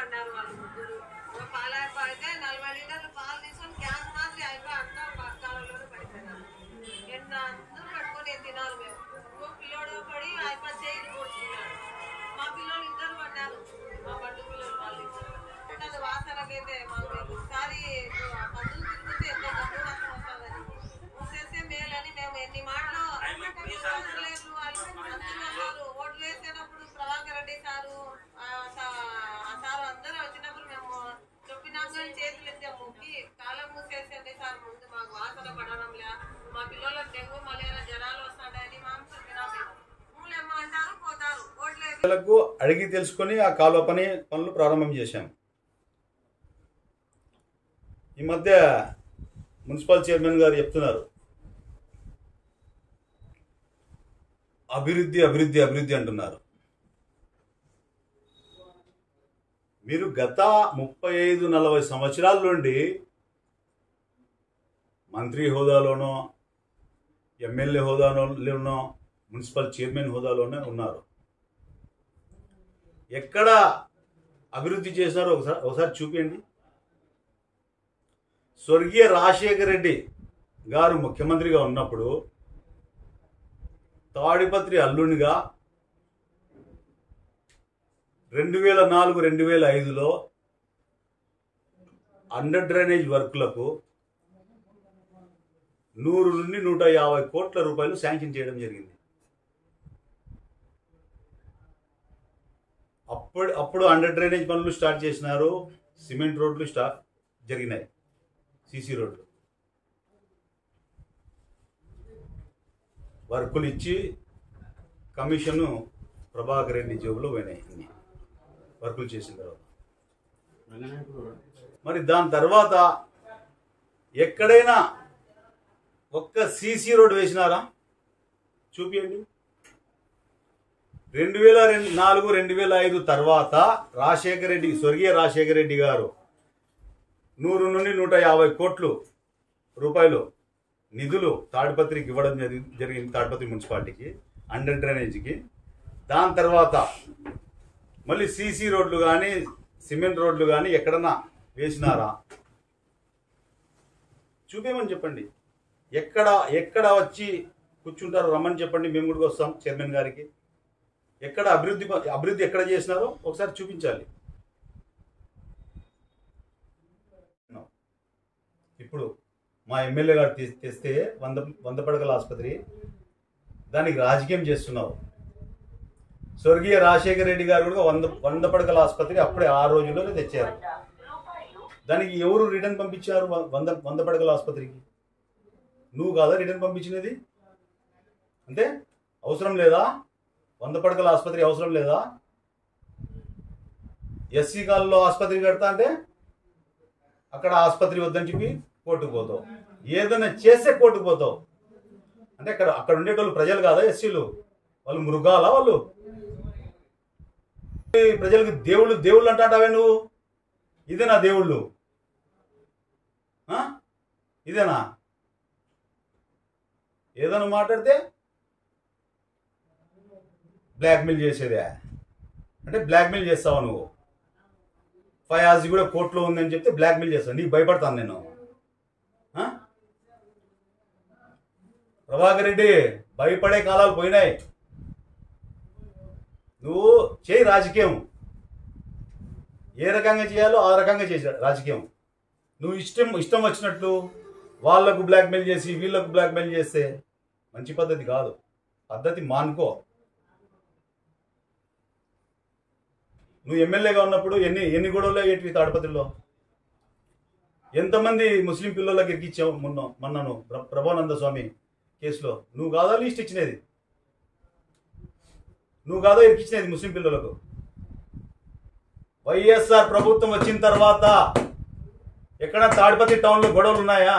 పడ్డారు వాళ్ళు ముగ్గురు ఒక పాల అయితే నలభై లీటర్లు పాలు తీసుకొని క్యాన్ మాత్రం అయిపోయి అంతా కాలంలో పడిపోయినారు ఎంత అందరూ పట్టుకొని తినాలి మేము ఇంకో పిల్లోడు పడి అయిపోయి చేయి కొడుతున్నాడు మా పిల్లోళ్ళు ఇద్దరు పడ్డారు మా పట్టు పిల్లలు వాళ్ళు ఇద్దరు అంటే అది వాసనకైతే మాకు ఒకసారి మందులు తిరిగితే ఎంత డబ్బు నష్టం వస్తుందని మూసేస్తే మేలని మేము ఎన్ని మాటలు లేదు వాళ్ళు మంత్రులు అన్నారు ఓట్లు వేసేటప్పుడు ప్రభాకర్ రెడ్డి సారు ఆ సా- ఆ సారు అందరూ వచ్చినప్పుడు మేము చెప్పినాం కానీ చేతులు ఎత్తే మొక్కి కాలం మూసేసేయండి సార్ ముందు మాకు వాసన పడడం లే మా పిల్లలకు డెంగ్యూ మలేరియా జ్వరాలు వస్తాయని మాకు చెప్పినాం మేము మూలేమ్మ అంటారు పోతారు ఓట్లు వేసి ప్రజలకు అడిగి తెలుసుకొని ఆ కాలువ పని పనులు ప్రారంభం చేశాం ఈ మధ్య మున్సిపల్ చైర్మన్ గారు చెప్తున్నారు అభివృద్ధి అభివృద్ధి అభివృద్ధి అంటున్నారు మీరు గత ముప్పై ఐదు నలభై సంవత్సరాల నుండి మంత్రి హోదాలోనో ఎమ్మెల్యే హోదాలోనో మున్సిపల్ చైర్మన్ హోదాలోనే ఉన్నారు ఎక్కడ అభివృద్ధి చేశారో ఒకసారి ఒకసారి చూపించండి స్వర్గీయ రాజశేఖర రెడ్డి గారు ముఖ్యమంత్రిగా ఉన్నప్పుడు తాడిపత్రి అల్లునిగా రెండు వేల నాలుగు రెండు వేల ఐదులో అండర్ డ్రైనేజ్ వర్క్లకు నూరు నుండి నూట యాభై కోట్ల రూపాయలు శాంక్షన్ చేయడం జరిగింది అప్పుడు అప్పుడు అండర్ డ్రైనేజ్ పనులు స్టార్ట్ చేసినారు సిమెంట్ రోడ్లు స్టార్ట్ జరిగినాయి సీసీ రోడ్లు వర్కులు ఇచ్చి కమిషను ప్రభాకర్ రెడ్డి జేబులో పోయినాయి అన్ని వర్కులు చేసిన తర్వాత మరి దాని తర్వాత ఎక్కడైనా ఒక్క సీసీ రోడ్ వేసినారా చూపియండి రెండు వేల రెండు నాలుగు రెండు వేల ఐదు తర్వాత రాజశేఖర రెడ్డి స్వర్గీయ రాజశేఖర రెడ్డి గారు నూరు నుండి నూట యాభై కోట్లు రూపాయలు నిధులు తాడిపత్రికి ఇవ్వడం జరి- జరిగింది తాడిపత్రి మున్సిపాలిటీకి అండర్ డ్రైనేజీకి దాని తర్వాత మళ్ళీ సీసీ రోడ్లు కానీ సిమెంట్ రోడ్లు కానీ ఎక్కడన్నా వేసినారా చూపేమని చెప్పండి ఎక్కడ ఎక్కడ వచ్చి కూర్చుంటారో రమ్మని చెప్పండి మేము కూడా వస్తాం చైర్మన్ గారికి ఎక్కడ అభివృద్ధి ప- అభివృద్ధి ఎక్కడ చేసినారో ఒకసారి చూపించాలి ఇప్పుడు మా ఎమ్మెల్యే గారు తీ- తెస్తే వంద వంద పడకల ఆసుపత్రి దానికి రాజకీయం చేస్తున్నావు స్వర్గీయ రాజశేఖర రెడ్డి గారు కూడా వంద వంద పడకల ఆసుపత్రి అప్పుడే ఆ రోజుల్లోనే తెచ్చారు దానికి ఎవరు రిటర్న్ పంపించారు వ- వంద వంద పడకల ఆసుపత్రికి నువ్వు కాదా రిటర్న్ పంపించినది అంటే అవసరం లేదా వంద పడకల ఆసుపత్రి అవసరం లేదా ఎస్సీ కాలంలో ఆసుపత్రి కడతా అంటే అక్కడ ఆసుపత్రి వద్దని చెప్పి కోర్టుకు పోతావు ఏదైనా చేస్తే కోర్టుకు పోతావు అంటే అక్కడ అక్కడ ఉండేటోళ్ళు ప్రజలు కాదా ఎస్సీలు వాళ్ళు మృగాలా వాళ్ళు ఈ ప్రజలకు దేవుళ్ళు దేవుళ్ళు అంటావే నువ్వు ఇదేనా దేవుళ్ళు ఆ? ఇదేనా ఏదైనా మాట్లాడితే బ్లాక్మెయిల్ చేసేదే అంటే బ్లాక్మెయిల్ చేస్తావా నువ్వు ఫయాజీ కూడా కోర్టులో ఉందని చెప్తే బ్లాక్మెయిల్ చేస్తాను నీకు భయపడతాను నేను ఆ? ప్రభాకర్ రెడ్డి భయపడే కాలాలు పోయినాయి నువ్వు చేయి రాజకీయం ఏ రకంగా చేయాలో ఆ రకంగా చేసా రాజకీయం నువ్వు ఇష్టం ఇష్టం వచ్చినట్లు వాళ్ళకు బ్లాక్మెయిల్ చేసి వీళ్ళకు బ్లాక్మెయిల్ చేస్తే మంచి పద్ధతి కాదు పద్ధతి మానుకో నువ్వు ఎమ్మెల్యేగా ఉన్నప్పుడు ఎన్ని ఎన్ని గొడవలు ఏంటి తాడపత్రిలో ఎంతమంది ముస్లిం పిల్లలకి ఇరికిచ్చావు మొన్న మొన్నను ప్ర- ప్రభానంద స్వామి కేసులో నువ్వు కాదా లిస్ట్ ఇచ్చినది నువ్వు కాదా ఇరికిచ్చినది ముస్లిం పిల్లలకు వైఎస్ఆర్ ప్రభుత్వం వచ్చిన తర్వాత ఎక్కడ తాడిపత్రి టౌన్లో గొడవలు ఉన్నాయా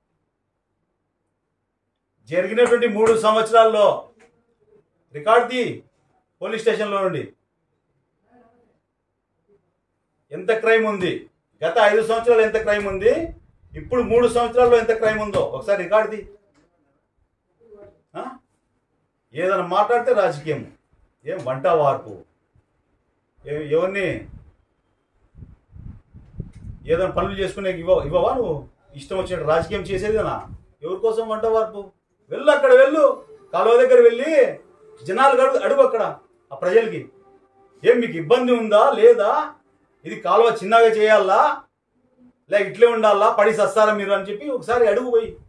జరిగినటువంటి మూడు సంవత్సరాల్లో రికార్డ్ తీ పోలీస్ స్టేషన్లో నుండి ఎంత క్రైమ్ ఉంది గత ఐదు సంవత్సరాలు ఎంత క్రైమ్ ఉంది ఇప్పుడు మూడు సంవత్సరాల్లో ఎంత క్రైమ్ ఉందో ఒకసారి రికార్డ్ తీ ఆ? ఏదైనా మాట్లాడితే రాజకీయం ఏం వంట వార్పు ఏ- ఎవరిని ఏదైనా పనులు చేసుకునే ఇవ్వ ఇవ్వవా నువ్వు ఇష్టం వచ్చినట్టు రాజకీయం చేసేదేనా ఎవరి కోసం వంట వార్పు వెళ్ళు అక్కడ వెళ్ళు కాలువ దగ్గర వెళ్ళి జనాలు అడుగు అడుగు అక్కడ ఆ ప్రజలకి ఏం మీకు ఇబ్బంది ఉందా లేదా ఇది కాలువ చిన్నగా చేయాలా లేక ఇట్లే ఉండాలా పడి సస్తారా మీరు అని చెప్పి ఒకసారి అడుగు పోయి